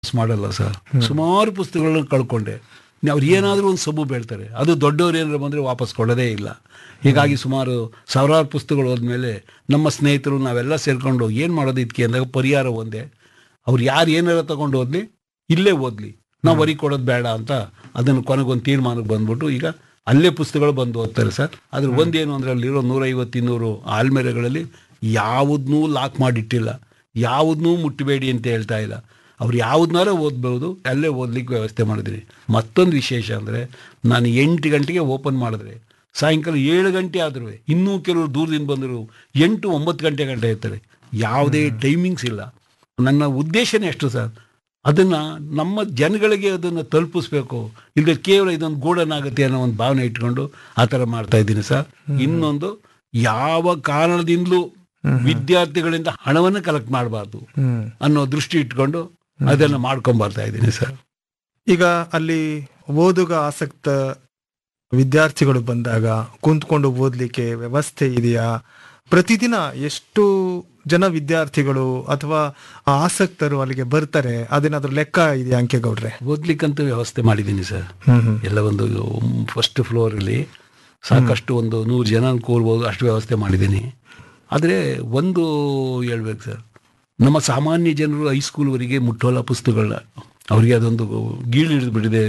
Miss ಮಾಡಲ್ಲ sir ಸುಮಾರು ಪುಸ್ತಕಗಳನ್ನ ಕಳ್ಕೊಂಡೆ ಅವ್ರು ಏನಾದರೂ ಒಂದು ಸಬು ಬೇಳ್ತಾರೆ ಅದು ದೊಡ್ಡವ್ರು ಏನಾದ್ರು ಬಂದರೆ ವಾಪಸ್ ಕೊಡೋದೇ ಇಲ್ಲ ಹೀಗಾಗಿ ಸುಮಾರು ಸಾವಿರಾರು ಪುಸ್ತಕಗಳು ಹೋದ್ಮೇಲೆ ನಮ್ಮ ಸ್ನೇಹಿತರು ನಾವೆಲ್ಲ ಸೇರ್ಕೊಂಡು ಏನು ಮಾಡೋದು ಇದಕ್ಕೆ ಅಂದಾಗ ಪರಿಹಾರ ಒಂದೇ ಅವ್ರು ಯಾರು ಏನಾರ ತಗೊಂಡು ಓದ್ಲಿ ಇಲ್ಲೇ ಓದ್ಲಿ ನಾವು ವರಿ ಕೊಡೋದು ಬೇಡ ಅಂತ ಅದನ್ನು ಕೊನೆಗೊಂದು ತೀರ್ಮಾನಕ್ಕೆ ಬಂದ್ಬಿಟ್ಟು ಈಗ ಅಲ್ಲೇ ಪುಸ್ತಕಗಳು ಬಂದು ಓದ್ತಾರೆ ಸರ್ ಅದ್ರ ಒಂದೇನು ಅಂದ್ರೆ ಅಲ್ಲಿರೋ ನೂರೈವತ್ತು ಇನ್ನೂರು ಆಲ್ಮೇರೆಗಳಲ್ಲಿ ಯಾವುದನ್ನೂ ಲಾಕ್ ಮಾಡಿಟ್ಟಿಲ್ಲ ಯಾವುದನ್ನೂ ಮುಟ್ಟಬೇಡಿ ಅಂತ ಹೇಳ್ತಾ ಇಲ್ಲ ಅವ್ರು ಯಾವುದನ್ನಾರ ಓದ್ಬೋದು ಅಲ್ಲೇ ಓದ್ಲಿಕ್ಕೆ ವ್ಯವಸ್ಥೆ ಮಾಡಿದ್ದೀನಿ ಮತ್ತೊಂದು ವಿಶೇಷ ಅಂದರೆ ನಾನು ಎಂಟು ಗಂಟೆಗೆ ಓಪನ್ ಮಾಡಿದ್ರೆ ಸಾಯಂಕಾಲ ಏಳು ಗಂಟೆ ಆದ್ರೂ ಇನ್ನೂ ಕೆಲವರು ದೂರದಿಂದ ಬಂದರು ಎಂಟು ಒಂಬತ್ತು ಗಂಟೆ ಗಂಟೆ ಇರ್ತಾರೆ ಯಾವುದೇ ಟೈಮಿಂಗ್ಸ್ ಇಲ್ಲ ನನ್ನ ಉದ್ದೇಶನೇ ಅಷ್ಟು ಸರ್ ಅದನ್ನು ನಮ್ಮ ಜನಗಳಿಗೆ ಅದನ್ನು ತಲುಪಿಸ್ಬೇಕು ಇಲ್ಲದೆ ಕೇವಲ ಇದೊಂದು ಗೂಡನಾಗುತ್ತೆ ಅನ್ನೋ ಒಂದು ಭಾವನೆ ಇಟ್ಕೊಂಡು ಆ ಥರ ಮಾಡ್ತಾ ಇದ್ದೀನಿ ಸರ್ ಇನ್ನೊಂದು ಯಾವ ಕಾರಣದಿಂದಲೂ ವಿದ್ಯಾರ್ಥಿಗಳಿಂದ ಹಣವನ್ನು ಕಲೆಕ್ಟ್ ಮಾಡಬಾರ್ದು ಹ್ಮ್ ಅನ್ನೋ ದೃಷ್ಟಿ ಇಟ್ಕೊಂಡು ಅದನ್ನು ಮಾಡ್ಕೊಂಡ್ ಬರ್ತಾ ಇದ್ದೀನಿ ಸರ್ ಈಗ ಅಲ್ಲಿ ಓದುಗ ಆಸಕ್ತ ವಿದ್ಯಾರ್ಥಿಗಳು ಬಂದಾಗ ಕುಂತ್ಕೊಂಡು ಓದ್ಲಿಕ್ಕೆ ವ್ಯವಸ್ಥೆ ಇದೆಯಾ ಪ್ರತಿದಿನ ಎಷ್ಟು ಜನ ವಿದ್ಯಾರ್ಥಿಗಳು ಅಥವಾ ಆಸಕ್ತರು ಅಲ್ಲಿಗೆ ಬರ್ತಾರೆ ಅದೇನಾದ್ರೂ ಲೆಕ್ಕ ಇದೆಯಾ ಅಂಕೆಗೌಡ್ರೆ ಓದ್ಲಿಕ್ಕಂತೂ ವ್ಯವಸ್ಥೆ ಮಾಡಿದ್ದೀನಿ ಸರ್ ಹ್ಮ್ ಹ್ಮ್ ಎಲ್ಲ ಒಂದು ಫಸ್ಟ್ ಫ್ಲೋರಲ್ಲಿ ಸಾಕಷ್ಟು ಒಂದು ನೂರು ಜನ ಕೂರ್ಬೋದು ಅಷ್ಟು ವ್ಯವಸ್ಥೆ ಮಾಡಿದ್ದೀನಿ ಆದರೆ ಒಂದು ಹೇಳ್ಬೇಕು ಸರ್ ನಮ್ಮ ಸಾಮಾನ್ಯ ಜನರು ಹೈಸ್ಕೂಲ್ವರೆಗೆ ಮುಟ್ಟೋಲ್ಲ ಪುಸ್ತಕಗಳನ್ನ ಅವರಿಗೆ ಅದೊಂದು ಗೀಳು ಹಿಡಿದ್ಬಿಟ್ಟಿದೆ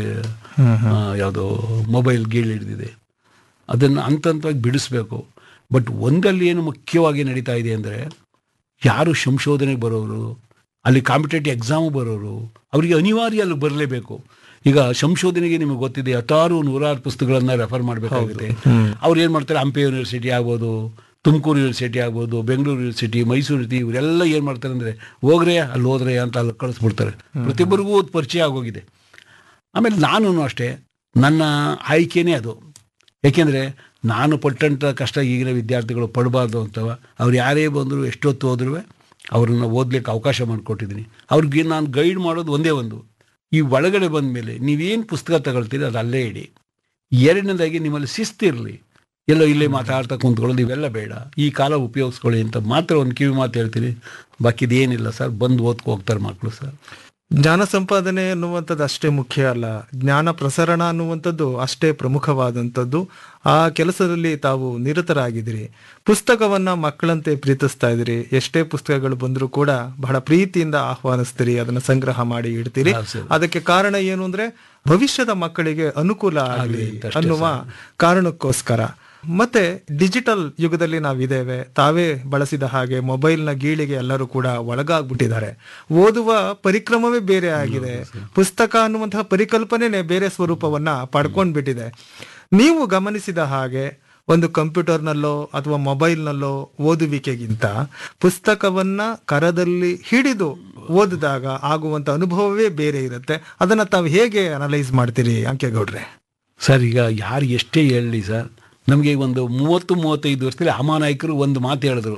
ಯಾವುದೋ ಮೊಬೈಲ್ ಗೀಳು ಹಿಡಿದಿದೆ ಅದನ್ನು ಹಂತ ಹಂತವಾಗಿ ಬಿಡಿಸ್ಬೇಕು ಬಟ್ ಒಂದಲ್ಲಿ ಏನು ಮುಖ್ಯವಾಗಿ ನಡೀತಾ ಇದೆ ಅಂದರೆ ಯಾರು ಸಂಶೋಧನೆಗೆ ಬರೋರು ಅಲ್ಲಿ ಕಾಂಪಿಟೇಟಿವ್ ಎಕ್ಸಾಮು ಬರೋರು ಅವರಿಗೆ ಅನಿವಾರ್ಯ ಅಲ್ಲಿ ಬರಲೇಬೇಕು ಈಗ ಸಂಶೋಧನೆಗೆ ನಿಮಗೆ ಗೊತ್ತಿದೆ ಹತ್ತಾರು ನೂರಾರು ಪುಸ್ತಕಗಳನ್ನ ರೆಫರ್ ಮಾಡಬೇಕಾಗುತ್ತೆ ಅವ್ರು ಏನು ಮಾಡ್ತಾರೆ ಹಂಪಿ ಯೂನಿವರ್ಸಿಟಿ ಆಗ್ಬೋದು ತುಮಕೂರು ಯೂನಿವರ್ಸಿಟಿ ಆಗ್ಬೋದು ಬೆಂಗಳೂರು ಯೂನಿವರ್ಸಿಟಿ ಮೈಸೂರು ಯೂನಿವರ್ಸಿಟಿ ಇವರೆಲ್ಲ ಏನು ಮಾಡ್ತಾರೆ ಅಂದರೆ ಹೋಗ್ರೆ ಅಲ್ಲಿ ಹೋದ್ರೆ ಅಂತ ಅಲ್ಲಿ ಕಳಿಸ್ಬಿಡ್ತಾರೆ ಪ್ರತಿಯೊಬ್ಬರಿಗೂ ಅದು ಪರಿಚಯ ಆಗೋಗಿದೆ ಆಮೇಲೆ ನಾನು ಅಷ್ಟೇ ನನ್ನ ಆಯ್ಕೆನೇ ಅದು ಏಕೆಂದರೆ ನಾನು ಪಟ್ಟಂಥ ಕಷ್ಟ ಈಗಿನ ವಿದ್ಯಾರ್ಥಿಗಳು ಪಡಬಾರ್ದು ಅಂತವ ಅವ್ರು ಯಾರೇ ಬಂದರೂ ಎಷ್ಟೊತ್ತು ಹೋದ್ರೂ ಅವ್ರನ್ನ ಓದ್ಲಿಕ್ಕೆ ಅವಕಾಶ ಮಾಡಿಕೊಟ್ಟಿದ್ದೀನಿ ಅವ್ರಿಗೆ ನಾನು ಗೈಡ್ ಮಾಡೋದು ಒಂದೇ ಒಂದು ಈ ಒಳಗಡೆ ಬಂದ ಮೇಲೆ ನೀವೇನು ಪುಸ್ತಕ ತಗೊಳ್ತೀರಿ ಅದು ಅಲ್ಲೇ ಇಡಿ ಎರಡನೇದಾಗಿ ನಿಮ್ಮಲ್ಲಿ ಶಿಸ್ತಿರಲಿ ಎಲ್ಲೋ ಇಲ್ಲೇ ಮಾತಾಡ್ತಾ ಕುಂತ್ಕೊಳ್ಳೋದು ಇವೆಲ್ಲ ಬೇಡ ಈ ಕಾಲ ಉಪಯೋಗಿಸ್ಕೊಳ್ಳಿ ಅಂತ ಮಾತ್ರ ಒಂದು ಕಿವಿ ಮಾತು ಹೇಳ್ತೀನಿ ಬಾಕಿದೇನಿಲ್ಲ ಸರ್ ಬಂದು ಓದ್ಕೊ ಹೋಗ್ತಾರೆ ಮಕ್ಕಳು ಸರ್ ಜ್ಞಾನ ಸಂಪಾದನೆ ಅನ್ನುವಂಥದ್ದು ಅಷ್ಟೇ ಮುಖ್ಯ ಅಲ್ಲ ಜ್ಞಾನ ಪ್ರಸರಣ ಅನ್ನುವಂಥದ್ದು ಅಷ್ಟೇ ಪ್ರಮುಖವಾದಂಥದ್ದು ಆ ಕೆಲಸದಲ್ಲಿ ತಾವು ನಿರತರಾಗಿದ್ದೀರಿ ಪುಸ್ತಕವನ್ನ ಮಕ್ಕಳಂತೆ ಪ್ರೀತಿಸ್ತಾ ಇದ್ದೀರಿ ಎಷ್ಟೇ ಪುಸ್ತಕಗಳು ಬಂದರೂ ಕೂಡ ಬಹಳ ಪ್ರೀತಿಯಿಂದ ಆಹ್ವಾನಿಸ್ತೀರಿ ಅದನ್ನ ಸಂಗ್ರಹ ಮಾಡಿ ಇಡ್ತೀರಿ ಹೌದು ಸರ್. ಅದಕ್ಕೆ ಕಾರಣ ಏನು ಅಂದ್ರೆ ಭವಿಷ್ಯದ ಮಕ್ಕಳಿಗೆ ಅನುಕೂಲ ಆಗಲಿ ಅಂತ ಅಷ್ಟೇ ಅನ್ನುವ ಕಾರಣಕ್ಕೋಸ್ಕರ ಮತ್ತೆ ಡಿಜಿಟಲ್ ಯುಗದಲ್ಲಿ ನಾವಿದ್ದೇವೆ ತಾವೇ ಬಳಸಿದ ಹಾಗೆ ಮೊಬೈಲ್ನ ಗೀಳಿಗೆ ಎಲ್ಲರೂ ಕೂಡ ಒಳಗಾಗ್ಬಿಟ್ಟಿದ್ದಾರೆ ಓದುವ ಪರಿಕ್ರಮವೇ ಬೇರೆ ಆಗಿದೆ ಪುಸ್ತಕ ಅನ್ನುವಂತಹ ಪರಿಕಲ್ಪನೆನೇ ಬೇರೆ ಸ್ವರೂಪವನ್ನ ಪಡ್ಕೊಂಡ್ಬಿಟ್ಟಿದೆ ನೀವು ಗಮನಿಸಿದ ಹಾಗೆ ಒಂದು ಕಂಪ್ಯೂಟರ್ನಲ್ಲೋ ಅಥವಾ ಮೊಬೈಲ್ನಲ್ಲೋ ಓದುವಿಕೆಗಿಂತ ಪುಸ್ತಕವನ್ನ ಕರದಲ್ಲಿ ಹಿಡಿದು ಓದಿದಾಗ ಆಗುವಂತ ಅನುಭವವೇ ಬೇರೆ ಇರುತ್ತೆ ಅದನ್ನ ತಾವು ಹೇಗೆ ಅನಲೈಸ್ ಮಾಡ್ತೀರಿ ಅಂಕೇಗೌಡ್ರೆ ಸರ್ ಈಗ ಯಾರು ಎಷ್ಟೇ ಹೇಳಲಿ ಸರ್ ನಮಗೆ ಒಂದು ಮೂವತ್ತು ಮೂವತ್ತೈದು ವರ್ಷದಲ್ಲಿ ಅಮಾನಾಯಕರು ಒಂದು ಮಾತು ಹೇಳಿದ್ರು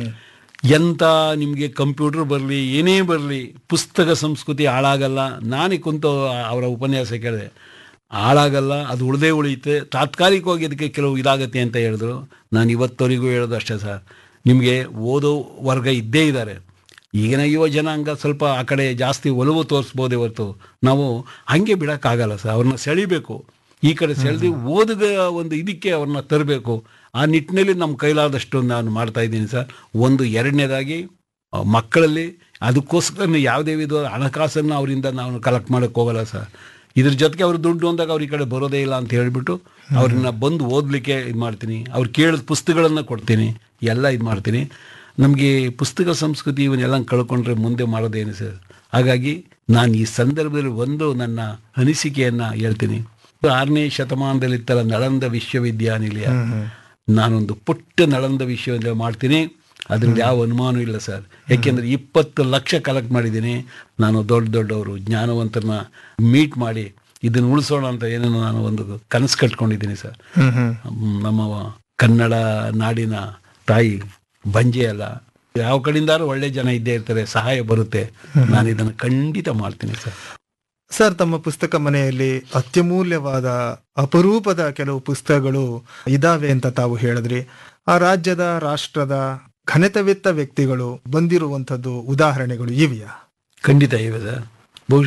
ಎಂತ ನಿಮಗೆ ಕಂಪ್ಯೂಟರ್ ಬರಲಿ ಏನೇ ಬರಲಿ ಪುಸ್ತಕ ಸಂಸ್ಕೃತಿ ಹಾಳಾಗಲ್ಲ ನಾನೇ ಕುಂತು ಅವರ ಉಪನ್ಯಾಸ ಕೇಳಿದೆ ಹಾಳಾಗಲ್ಲ ಅದು ಉಳಿದೇ ಉಳಿಯುತ್ತೆ ತಾತ್ಕಾಲಿಕವಾಗಿ ಅದಕ್ಕೆ ಕೆಲವು ಇದಾಗತ್ತೆ ಅಂತ ಹೇಳಿದ್ರು ನಾನು ಇವತ್ತವರೆಗೂ ಹೇಳೋದು ಅಷ್ಟೇ ಸರ್ ನಿಮಗೆ ಓದೋ ವರ್ಗ ಇದ್ದೇ ಇದ್ದಾರೆ ಈಗಿನ ಯುವ ಜನಾಂಗ ಸ್ವಲ್ಪ ಆ ಕಡೆ ಜಾಸ್ತಿ ಒಲವು ತೋರಿಸ್ಬೋದೇ ಹೊರತು ನಾವು ಹಾಗೆ ಬಿಡೋಕ್ಕಾಗಲ್ಲ ಸರ್ ಅವ್ರನ್ನ ಸೆಳಿಬೇಕು ಈ ಕಡೆ ಸೆಳೆದು ಓದುಗ ಒಂದು ಇದಕ್ಕೆ ಅವ್ರನ್ನ ತರಬೇಕು ಆ ನಿಟ್ಟಿನಲ್ಲಿ ನಮ್ಮ ಕೈಲಾದಷ್ಟು ನಾನು ಮಾಡ್ತಾ ಇದ್ದೀನಿ ಸರ್ ಒಂದು ಎರಡನೇದಾಗಿ ಆ, ಮಕ್ಕಳಲ್ಲಿ ಅದಕ್ಕೋಸ್ಕರ ಯಾವುದೇ ವಿಧ ಹಣಕಾಸನ್ನು ಅವರಿಂದ ನಾವು ಕಲೆಕ್ಟ್ ಮಾಡೋಕ್ಕೆ ಹೋಗಲ್ಲ ಸರ್ ಇದ್ರ ಜೊತೆಗೆ ಅವ್ರು ದುಡ್ಡು ಅಂದಾಗ ಅವ್ರ ಈ ಕಡೆ ಬರೋದೇ ಇಲ್ಲ ಅಂತ ಹೇಳ್ಬಿಟ್ಟು ಅವ್ರನ್ನ ಬಂದು ಓದಲಿಕ್ಕೆ ಇದು ಮಾಡ್ತೀನಿ ಅವ್ರು ಕೇಳಿದ ಪುಸ್ತಕಗಳನ್ನು ಕೊಡ್ತೀನಿ ಎಲ್ಲ ಇದು ಮಾಡ್ತೀನಿ ನಮಗೆ ಪುಸ್ತಕ ಸಂಸ್ಕೃತಿ ಇವನ್ನೆಲ್ಲ ಕಳ್ಕೊಂಡ್ರೆ ಮುಂದೆ ಮಾಡೋದೇನು ಸರ್ ಹಾಗಾಗಿ ನಾನು ಈ ಸಂದರ್ಭದಲ್ಲಿ ಒಂದು ನನ್ನ ಅನಿಸಿಕೆಯನ್ನು ಹೇಳ್ತೀನಿ ಆರನೇ ಶತಮಾನದಲ್ಲಿತ್ತಲ್ಲ ನಳಂದ ವಿಶ್ವವಿದ್ಯಾನಿಲಯ ನಾನೊಂದು ಪುಟ್ಟ ನಳಂದ ವಿಶ್ವವಿದ್ಯಾಲಯ ಮಾಡ್ತೀನಿ ಅದ್ರಲ್ಲಿ ಯಾವ ಅನುಮಾನ ಇಲ್ಲ ಸರ್ ಯಾಕೆಂದ್ರೆ ಇಪ್ಪತ್ತು ಲಕ್ಷ ಕಲೆಕ್ಟ್ ಮಾಡಿದ್ದೀನಿ ನಾನು ದೊಡ್ಡ ದೊಡ್ಡವರು ಜ್ಞಾನವಂತರನ್ನ ಮೀಟ್ ಮಾಡಿ ಇದನ್ನು ಉಳಿಸೋಣ ಅಂತ ಏನೇನೋ ನಾನು ಒಂದು ಕನಸು ಕಟ್ಕೊಂಡಿದ್ದೀನಿ ಸರ್ ಹ್ಮ್, ನಮ್ಮ ಕನ್ನಡ ನಾಡಿನ ತಾಯಿ ಬಂಜೆ ಅಲ್ಲ ಯಾವ ಕಡೆಯಿಂದಾರು ಒಳ್ಳೆ ಜನ ಇದ್ದೇ ಇರ್ತಾರೆ ಸಹಾಯ ಬರುತ್ತೆ ನಾನು ಇದನ್ನು ಖಂಡಿತ ಮಾಡ್ತೀನಿ ಸರ್ ಸರ್ ತಮ್ಮ ಪುಸ್ತಕ ಮನೆಯಲ್ಲಿ ಅತ್ಯಮೂಲ್ಯವಾದ ಅಪರೂಪದ ಕೆಲವು ಪುಸ್ತಕಗಳು ಇದಾವೆ ಅಂತ ತಾವು ಹೇಳಿದ್ರಿ ಆ ರಾಜ್ಯದ ರಾಷ್ಟ್ರದ ಘನತೆವೆತ್ತ ವ್ಯಕ್ತಿಗಳು ಬಂದಿರುವಂತದ್ದು ಉದಾಹರಣೆಗಳು ಇವೆಯಾ ಖಂಡಿತ ಇವೆ ಸರ್